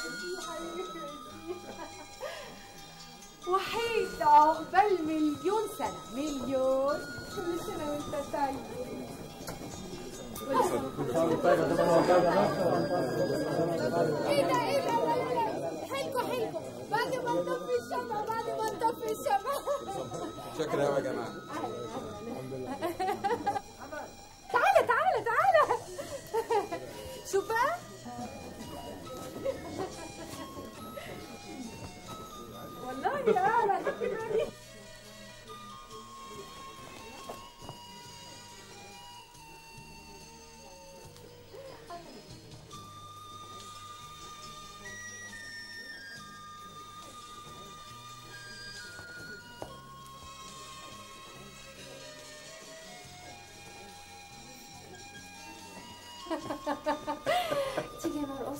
وحيد عقبال مليون سنة مليون كل سنة وانت طيب ايه ده ايه ده لا لا لا حلكوا حلكوا بعد ما نطفي الشمع بعد ما نطفي الشمع شكرا يا جماعه تعالى تعالى تعالى شوف بقى والله يا انا خدت بالي تيجي نرقص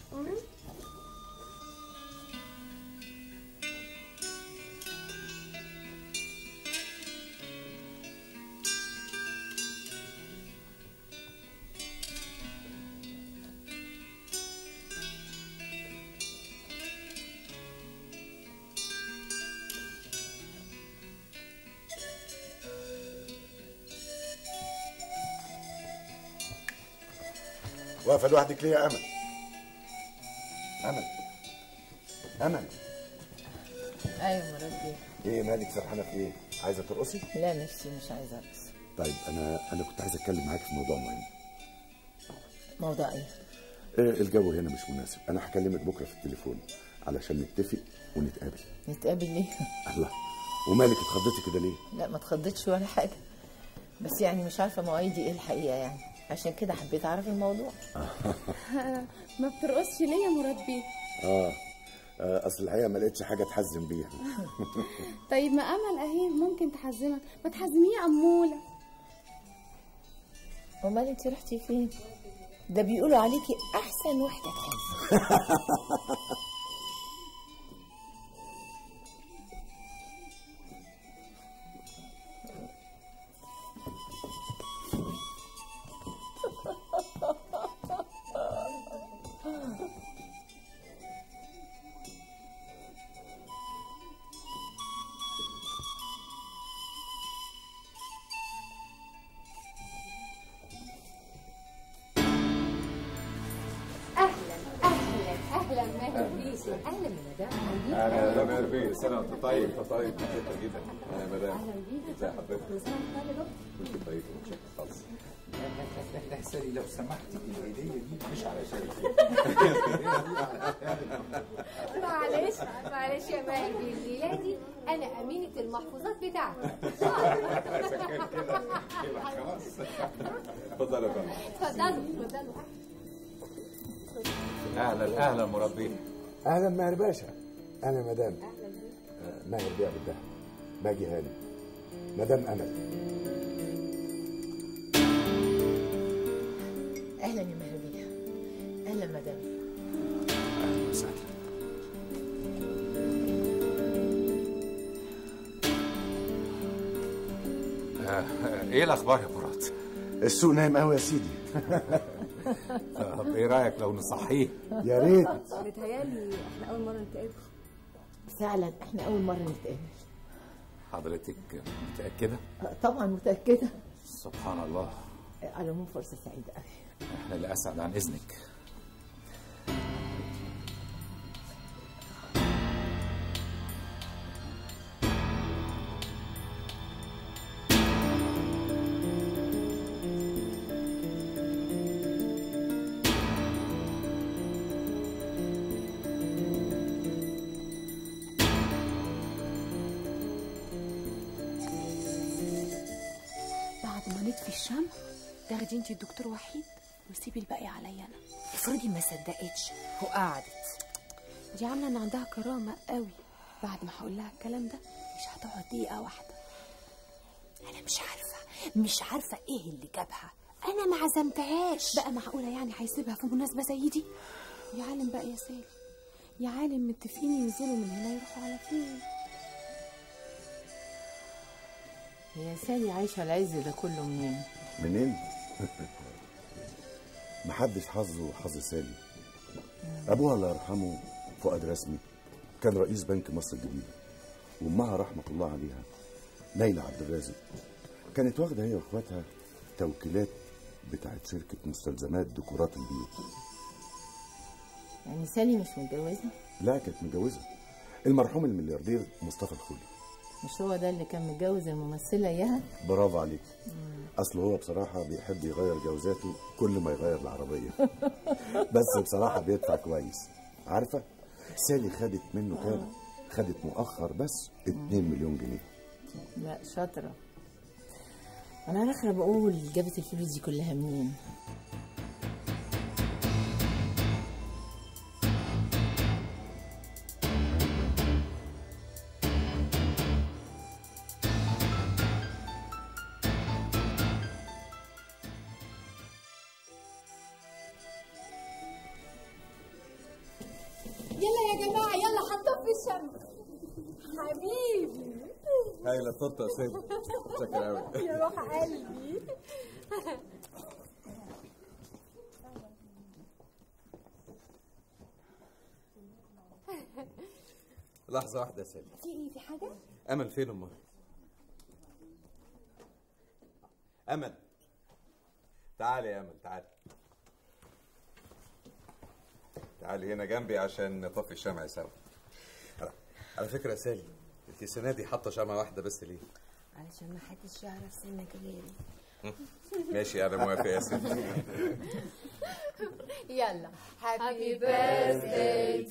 واقفه لوحدك ليه يا امل امل امل ايوه مربي ايه مالك سرحانه في ايه عايزه ترقصي لا نفسي مش عايزه ارقص طيب انا انا كنت عايز اتكلم معاك في موضوع مهم موضوع ايه إيه الجو هنا مش مناسب انا هكلمك بكره في التليفون علشان نتفق ونتقابل نتقابل ليه الله ومالك اتخضيتي كده ليه لا ما اتخضيتش ولا حاجه بس يعني مش عارفه مواعيدي ايه الحقيقه يعني عشان كده حبيت اعرف الموضوع ما بترقصش ليه يا مراد بيه اه آه، اصل الحقيقه ما لقيتش حاجه تحزن بيها طيب ما امل اهي ممكن تحزمك ما تحزميه يا اموله امال انت رحتي فين ده بيقولوا عليكي احسن واحده تحزن اهلا اهلا اهلا ماهر بيه اهلا يا مدام اهلا يا مدام اربي سنه وانت طيب انت طيب متشكر جدا اهلا يا مدام اهلا بيك ازي حضرتك كل سنه وانت طيب كنت طيب ومتشكر خالص احسني لو سمحتي الهديه دي مش علشان معلش معلش يا ماهر بيه الليله دي انا امينه المحفوظات بتاعتك عشان كده كده كده خلاص اتفضل يا فندم اتفضلوا اتفضلوا اهلا اهلا مربي اهلا ماهر باشا انا مدام آه، ماهر بيع بالدهب باجي هاني مدام امل اهلا يا مهربيه اهلا مدام اهلا وسهلا آه، ايه الاخبار يا مراد السوق نايم قوي يا سيدي طب ايه رايك لو نصحيه يا ريت متهيألي احنا اول مره نتقابل فعلا احنا اول مره نتقابل حضرتك متاكده آه، طبعا متاكده سبحان الله آه، على العموم فرصه سعيده قوي احنا اللي اسعد عن اذنك بعد ما نطفي الشمع تاخدي انت الدكتور وحيد وسيبي الباقي عليا انا افرضي ما صدقتش وقعدت دي عامله ان عندها كرامه قوي بعد ما هقول لها الكلام ده مش هتقعد دقيقه واحده انا مش عارفه مش عارفه ايه اللي جابها انا ما عزمتهاش بقى معقوله يعني هيسيبها في مناسبه زي دي يا عالم بقى يا سالي يا عالم متفقين ينزلوا من هنا يروحوا على فين هي سالي عايشه العز ده كله منين منين محدش حظه حظ سالي ابوها الله يرحمه فؤاد رسمي كان رئيس بنك مصر الجديده وامها رحمه الله عليها ليلى عبد الرازق كانت واخده هي واخواتها توكيلات بتاعت شركه مستلزمات ديكورات البيوت يعني سالي مش متجوزه لا كانت متجوزه المرحوم الملياردير مصطفى الخولي مش هو ده اللي كان متجوز الممثله اياها برافو عليك اصل هو بصراحه بيحب يغير جوزاته كل ما يغير العربيه بس بصراحه بيدفع كويس عارفه سالي خدت منه كام خدت مؤخر بس 2 مليون جنيه لا شاطره انا على الاخر بقول جابت الفلوس دي كلها منين يلا يا جماعة يلا حطوه في الشمس حبيبي هايلة التورته يا سيدي شكرا قوي يا روح قلبي لحظة واحدة يا سيدي في ايه في حاجة؟ أمل فين أمال؟ أمل تعالي يا أمل تعالي تعالي هنا جنبي عشان نطفي الشمع سوا على- على فكرة يا سالي انت السنة دي حاطة شمعة واحدة بس ليه؟ علشان ما حدش يعرف سنك غيري ماشي أنا موافق يا سيدي يلا هابي بيرثداي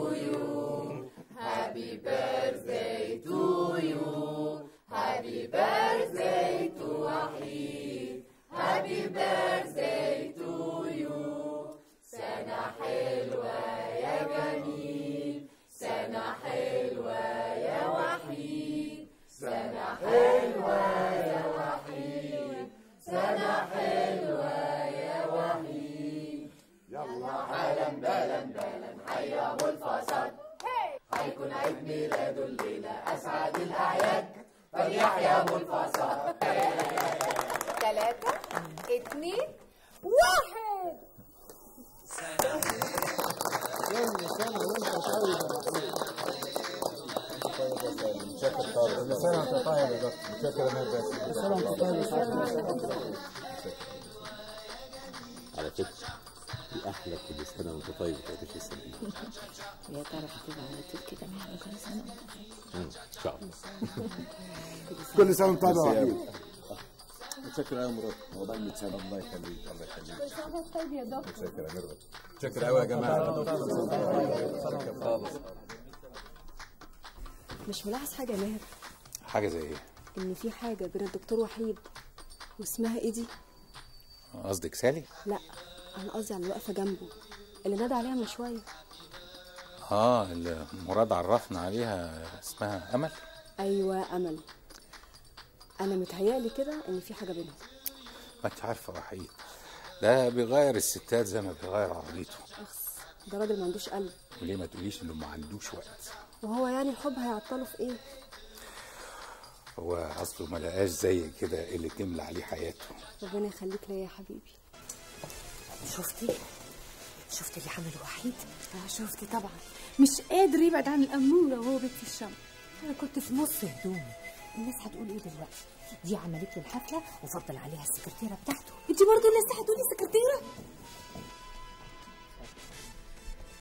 ثلاثة اثنين واحد على فكرة دي أحلى كل سنة وأنت طيب يا باشا السنة يا ترى هتبقى على طول كده معانا كل سنه إن شاء الله كل سنه وانت طيب يا وحيد متشكر قوي يا مراد هو بقى اللي تسلم الله يخليك الله يخليك طيب يا دكتور شكرا يا ميرفت شكرا قوي يا جماعة خالص مش ملاحظ حاجة يا ماهر حاجة زي إيه؟ إن في حاجة بين الدكتور وحيد واسمها إيه دي؟ قصدك سالي؟ لا أنا قصدي على اللي واقفة جنبه اللي نادى عليها من شوية اه اللي مراد عرفنا عليها اسمها امل أيوة أمل أنا متهيألي كده إن في حاجة بينهم ما انت عارفه وحيد ده بيغير الستات زي ما بيغير عربيته أخس ده راجل ما عندوش قلب وليه ما تقوليش انه ما عندوش وقت وهو يعني الحب هيعطله في إيه؟ هو اصله ما لقاش زي كده اللي تملى عليه حياته ربنا يخليك ليا يا حبيبي شفتي شفتي اللي عمله وحيد آه شفتي طبعا مش قادر يبعد عن الأمورة وهو بيت الشمس انا كنت في نص هدومي الناس هتقول ايه دلوقتي دي عملت له الحفله وفضل عليها السكرتيره بتاعته انت برضه لسه هتقولي سكرتيرة